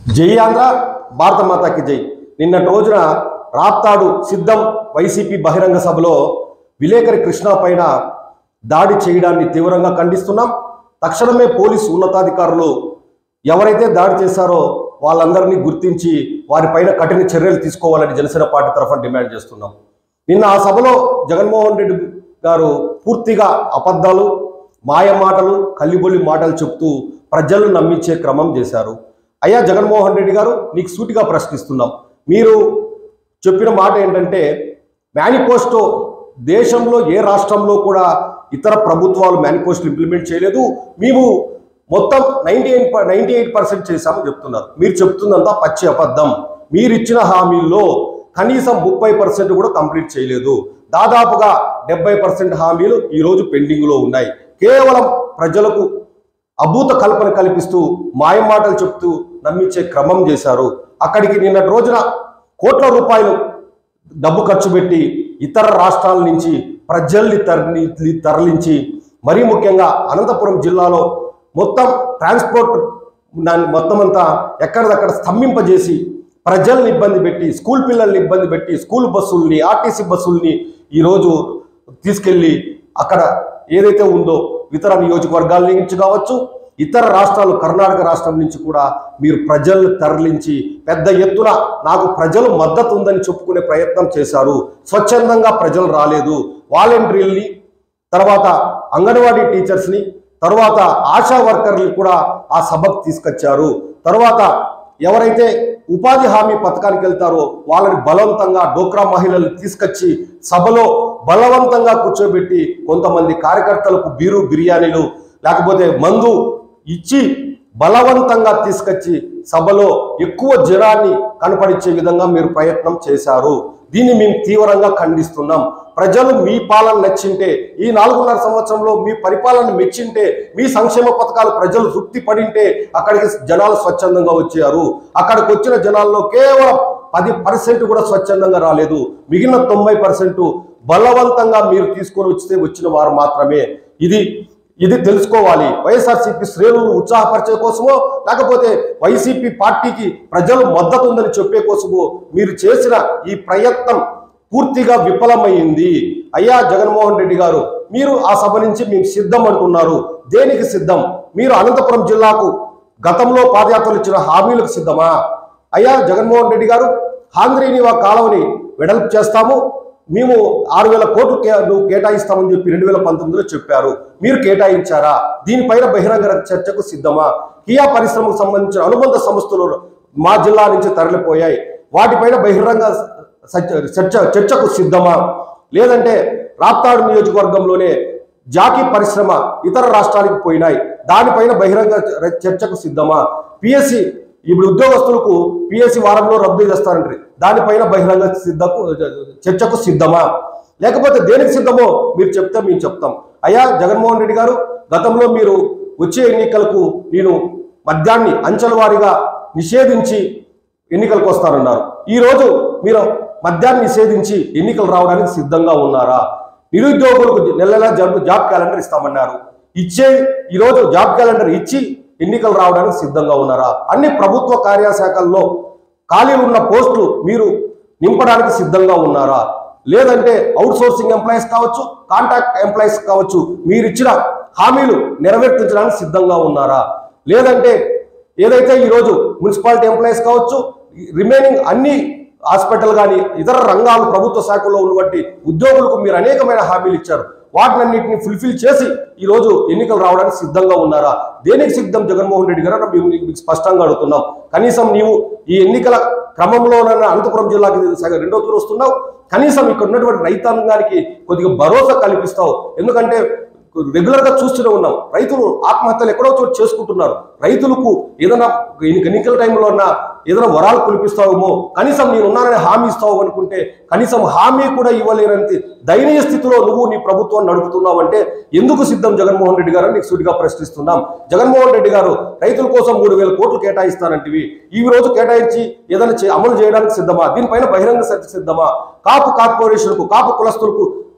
జై ఆంధ్ర భారత మాతాకి జై నిన్నటి రోజున రాప్తాడు సిద్ధం వైసీపీ బహిరంగ సభలో విలేకరి కృష్ణ పైన దాడి చేయడాన్ని తీవ్రంగా ఖండిస్తున్నాం తక్షణమే పోలీసు ఉన్నతాధికారులు ఎవరైతే దాడి చేశారో వాళ్ళందరినీ గుర్తించి వారిపైన కఠిన చర్యలు తీసుకోవాలని జనసేన పార్టీ తరఫున డిమాండ్ చేస్తున్నాం నిన్న ఆ సభలో జగన్మోహన్ రెడ్డి గారు పూర్తిగా అబద్ధాలు మాయ మాటలు కల్లిబొల్లి మాటలు చెప్తూ ప్రజలను నమ్మించే క్రమం చేశారు అయ్యా జగన్మోహన్ రెడ్డి గారు నీకు సూటిగా ప్రశ్నిస్తున్నాం మీరు చెప్పిన మాట ఏంటంటే మేనిఫెస్టో దేశంలో ఏ రాష్ట్రంలో కూడా ఇతర ప్రభుత్వాలు మేనిఫెస్టో ఇంప్లిమెంట్ చేయలేదు మేము మొత్తం ninety eight ninety eight percent చేశామని చెప్తున్నారు మీరు చెప్తుందంతా పచ్చి అబద్ధం మీరు ఇచ్చిన హామీల్లో కనీసం ముప్పై పర్సెంట్ కూడా కంప్లీట్ చేయలేదు దాదాపుగా డెబ్బై పర్సెంట్ హామీలు ఈరోజు పెండింగ్లో ఉన్నాయి కేవలం ప్రజలకు అభూత కల్పన కల్పిస్తూ మాయమాటలు చెప్తూ నమ్మించే క్రమం చేశారు అక్కడికి నిన్నటి రోజున కోట్ల రూపాయలు డబ్బు ఖర్చు పెట్టి ఇతర రాష్ట్రాల నుంచి ప్రజల్ని తరలి తరలించి మరీ ముఖ్యంగా అనంతపురం జిల్లాలో మొత్తం ట్రాన్స్పోర్ట్ దాన్ని మొత్తం అంతా ఎక్కడిదక్కడ స్తంభింపజేసి ప్రజల్ని ఇబ్బంది పెట్టి స్కూల్ పిల్లల్ని ఇబ్బంది పెట్టి స్కూల్ బస్సుల్ని ఆర్టీసీ బస్సుల్ని ఈరోజు తీసుకెళ్ళి అక్కడ ఏదైతే ఉందో ఇతర నియోజకవర్గాల నుంచి కావచ్చు ఇతర రాష్ట్రాలు కర్ణాటక రాష్ట్రం నుంచి కూడా మీరు ప్రజలను తరలించి పెద్ద ఎత్తున నాకు ప్రజలు మద్దతు ఉందని చెప్పుకునే ప్రయత్నం చేశారు స్వచ్ఛందంగా ప్రజలు రాలేదు వాలంటీర్ని తర్వాత అంగన్వాడీ టీచర్స్ని తర్వాత ఆశా వర్కర్లు కూడా ఆ సభకు తీసుకొచ్చారు తర్వాత ఎవరైతే ఉపాధి హామీ పథకానికి వెళ్తారో వాళ్ళని బలవంతంగా డోక్రా మహిళలు తీసుకొచ్చి సభలో బలవంతంగా కూర్చోబెట్టి కొంతమంది కార్యకర్తలకు బీరు బిర్యానీలు లేకపోతే మందు ఇచ్చి బలవంతంగా తీసుకొచ్చి సభలో ఎక్కువ జనాన్ని కనపడించే విధంగా మీరు ప్రయత్నం చేశారు దీన్ని మేము తీవ్రంగా ఖండిస్తున్నాం ప్రజలు మీ పాలన నచ్చింటే ఈ నాలుగున్నర సంవత్సరంలో మీ పరిపాలన మెచ్చింటే మీ సంక్షేమ పథకాలు ప్రజలు తృప్తి పడింటే అక్కడికి జనాలు స్వచ్ఛందంగా వచ్చారు అక్కడికి వచ్చిన జనాల్లో కేవలం పది పర్సెంట్ కూడా స్వచ్ఛందంగా రాలేదు మిగిలిన తొంభై పర్సెంట్ బలవంతంగా మీరు తీసుకొని వస్తే వచ్చిన వారు మాత్రమే ఇది ఇది తెలుసుకోవాలి వైఎస్ఆర్సీపీ శ్రేణులను ఉత్సాహపరిచే కోసమో లేకపోతే వైసీపీ పార్టీకి ప్రజలు మద్దతు ఉందని చెప్పే కోసమో మీరు చేసిన ఈ ప్రయత్నం పూర్తిగా విఫలమైంది అయ్యా జగన్మోహన్ రెడ్డి గారు మీరు ఆ సభ నుంచి మేము సిద్ధం అంటున్నారు దేనికి సిద్ధం మీరు అనంతపురం జిల్లాకు గతంలో పాదయాత్రలు ఇచ్చిన హామీలకు సిద్ధమా అయ్యా జగన్మోహన్ రెడ్డి గారు హాంద్రీనివా కాలువని వెడల్పు చేస్తాము మేము ఆరు వేల కోట్లు కే నువ్వు కేటాయిస్తామని చెప్పి రెండు వేల పంతొమ్మిదిలో చెప్పారు మీరు కేటాయించారా దీనిపైన బహిరంగ చర్చకు సిద్ధమా కియా పరిశ్రమకు సంబంధించిన అనుబంధ సంస్థలు మా జిల్లా నుంచి తరలిపోయాయి వాటిపైన బహిరంగ సచ- చర్చ చర్చకు సిద్ధమా లేదంటే రాప్తాడు నియోజకవర్గంలోనే జాకీ పరిశ్రమ ఇతర రాష్ట్రాలకు పోయినాయి దానిపైన బహిరంగ చ- చర్చకు సిద్ధమా పిఎస్సి ఇప్పుడు ఉద్యోగస్తులకు పిఎస్సి వారంలో రద్దు చేస్తారంటారు దానిపైన బహిరంగ సిద్ధకు చర్చకు సిద్ధమా లేకపోతే దేనికి సిద్ధమో మీరు చెప్తే మేము చెప్తాం అయ్యా జగన్మోహన్ రెడ్డి గారు గతంలో మీరు వచ్చే ఎన్నికలకు నేను మద్యాన్ని అంచెల వారీగా నిషేధించి ఎన్నికలకు వస్తారన్నారు ఈరోజు మీరు మద్యాన్ని నిషేధించి ఎన్నికలు రావడానికి సిద్ధంగా ఉన్నారా నిరుద్యోగులకు నెల నెల జాబ్ జాబ్ క్యాలెండర్ ఇస్తామన్నారు ఇచ్చే ఈరోజు జాబ్ క్యాలెండర్ ఇచ్చి ఎన్నికలు రావడానికి సిద్ధంగా ఉన్నారా అన్ని ప్రభుత్వ కార్యశాఖల్లో ఖాళీలు ఉన్న పోస్టులు మీరు నింపడానికి సిద్ధంగా ఉన్నారా లేదంటే అవుట్ సోర్సింగ్ ఎంప్లాయీస్ కావచ్చు కాంట్రాక్ట్ ఎంప్లాయీస్ కావచ్చు మీరు ఇచ్చిన హామీలు నెరవేర్తించడానికి సిద్ధంగా ఉన్నారా లేదంటే ఏదైతే ఈరోజు మున్సిపాలిటీ ఎంప్లాయీస్ కావచ్చు రిమైనింగ్ అన్ని హాస్పిటల్ కానీ ఇతర రంగాలు ప్రభుత్వ శాఖల్లో ఉన్నటువంటి ఉద్యోగులకు మీరు అనేకమైన హామీలు ఇచ్చారు వాటినన్నింటిని ఫుల్ఫిల్ చేసి ఈ రోజు ఎన్నికలు రావడానికి సిద్ధంగా ఉన్నారా దేనికి సిద్ధం జగన్మోహన్ రెడ్డి గారు మేము మీకు స్పష్టంగా అడుగుతున్నాం కనీసం నీవు ఈ ఎన్నికల క్రమంలోనైనా అనంతపురం జిల్లాకి సగం రెండో తూరు వస్తున్నావు కనీసం ఇక్కడ ఉన్నటువంటి రైతాంగానికి కొద్దిగా భరోసా కల్పిస్తావు ఎందుకంటే రెగ్యులర్ గా చూస్తూనే ఉన్నాం రైతులు ఆత్మహత్యలు ఎక్కడో చోటు చేసుకుంటున్నారు రైతులకు ఏదైనా ఎన్ని- ఎన్నికల టైంలో ఉన్న ఏదైనా వరాలు కులిపిస్తావేమో కనీసం నేను ఉన్నానని హామీ ఇస్తావు అనుకుంటే కనీసం హామీ కూడా ఇవ్వలేనంత దయనీయ స్థితిలో నువ్వు నీ ప్రభుత్వం నడుపుతున్నావు అంటే ఎందుకు సిద్ధం జగన్మోహన్ రెడ్డి గారు అని నీకు సూటిగా ప్రశ్నిస్తున్నాం జగన్మోహన్ రెడ్డి గారు రైతుల కోసం మూడు వేల కోట్లు కేటాయిస్తానంటివి ఈ రోజు కేటాయించి ఏదైనా చే- అమలు చేయడానికి సిద్ధమా దీనిపైన బహిరంగ చర్చ సిద్ధమా కాపు కార్పొరేషన్కు కాపు కులస్తులకు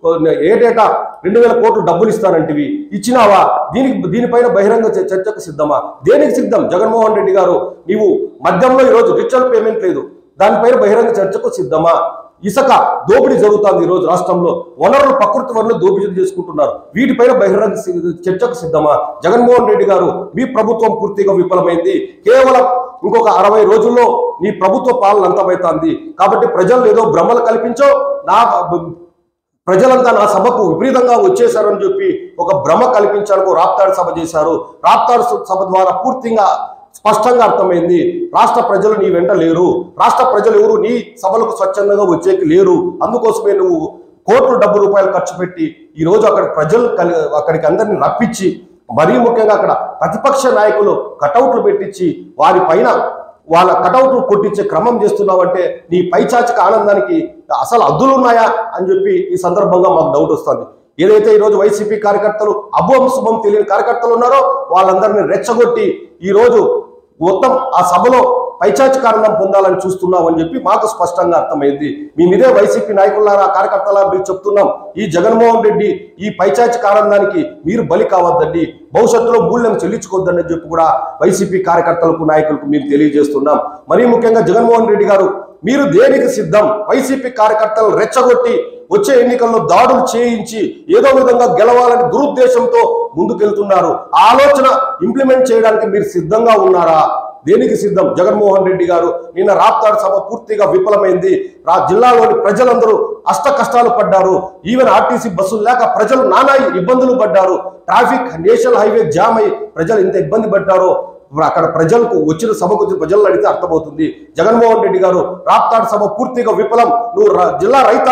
ఏటేటా రెండు వేల కోట్లు డబ్బులు ఇస్తానంటివి ఇచ్చినావా దీనికి దీనిపైన బహిరంగ చ- చర్చకు సిద్ధమా దేనికి సిద్ధం జగన్మోహన్ రెడ్డి గారు నీవు మద్యంలో ఈరోజు రిచువల్ పేమెంట్ లేదు దానిపైన బహిరంగ చర్చకు సిద్ధమా ఇసుక దోపిడీ జరుగుతుంది ఈ రోజు రాష్ట్రంలో వనరులు ప్రకృతి వనరులు దోపిడీ చేసుకుంటున్నారు వీటిపైన బహిరంగ సి- చర్చకు సిద్ధమా జగన్మోహన్ రెడ్డి గారు మీ ప్రభుత్వం పూర్తిగా విఫలమైంది కేవలం ఇంకొక అరవై రోజుల్లో నీ ప్రభుత్వ పాలన అంతమవుతుంది కాబట్టి ప్రజలు ఏదో భ్రమలు కల్పించో నా ప్రజలంతా నా సభకు విపరీతంగా వచ్చేశారని చెప్పి ఒక భ్రమ కల్పించడానికి ఓ రాప్తాడు సభ చేశారు రాప్తాడు సభ ద్వారా పూర్తిగా స్పష్టంగా అర్థమైంది రాష్ట్ర ప్రజలు నీ వెంట లేరు రాష్ట్ర ప్రజలు ఎవరు నీ సభలకు స్వచ్ఛందంగా వచ్చేకి లేరు అందుకోసమే నువ్వు కోట్ల డబ్బు రూపాయలు ఖర్చు పెట్టి ఈ రోజు అక్కడ ప్రజలు కలి అక్కడికి అందరిని రప్పించి మరీ ముఖ్యంగా అక్కడ ప్రతిపక్ష నాయకులు కటౌట్లు పెట్టించి వారి పైన వాళ్ళ కటౌట్లు కొట్టించే క్రమం చేస్తున్నావంటే నీ పైచాచిక ఆనందానికి అసలు అద్దులు ఉన్నాయా అని చెప్పి ఈ సందర్భంగా మాకు డౌట్ వస్తుంది ఏదైతే ఈరోజు వైసీపీ కార్యకర్తలు అభం శుభం తెలియని కార్యకర్తలు ఉన్నారో వాళ్ళందరినీ రెచ్చగొట్టి ఈరోజు మొత్తం ఆ సభలో పైచాచిక ఆనందం పొందాలని చూస్తున్నాం అని చెప్పి మాకు స్పష్టంగా అర్థమైంది మీ మీదే వైసీపీ నాయకులారా కార్యకర్తలా మీరు చెప్తున్నాం ఈ జగన్మోహన్ రెడ్డి ఈ పైచాచిక ఆనందానికి మీరు బలి కావద్దండి భవిష్యత్తులో మూల్యం చెల్లించుకోవద్దని అని చెప్పి కూడా వైసీపీ కార్యకర్తలకు నాయకులకు మేము తెలియజేస్తున్నాం మరీ ముఖ్యంగా జగన్మోహన్ రెడ్డి గారు మీరు దేనికి సిద్ధం వైసీపీ కార్యకర్తలు రెచ్చగొట్టి వచ్చే ఎన్నికల్లో దాడులు చేయించి ఏదో విధంగా గెలవాలని దురుద్దేశంతో ముందుకెళ్తున్నారు ఆ ఆలోచన ఇంప్లిమెంట్ చేయడానికి మీరు సిద్ధంగా ఉన్నారా దేనికి సిద్ధం జగన్మోహన్ రెడ్డి గారు నిన్న రాప్తాడు సభ పూర్తిగా విఫలమైంది రా జిల్లాలోని ప్రజలందరూ అష్ట కష్టాలు పడ్డారు ఈవెన్ ఆర్టీసీ బస్సులు లేక ప్రజలు నానా ఇబ్బందులు పడ్డారు ట్రాఫిక్ నేషనల్ హైవే జామ్ అయి ప్రజలు ఇంత ఇబ్బంది పడ్డారో ఇప్పుడు అక్కడ ప్రజలకు వచ్చిన సభకు వచ్చిన ప్రజలను అడిగితే అర్థమవుతుంది జగన్మోహన్ రెడ్డి గారు రాప్తాడు సభ పూర్తిగా విఫలం నువ్వు రా- జిల్లా రైతాంగ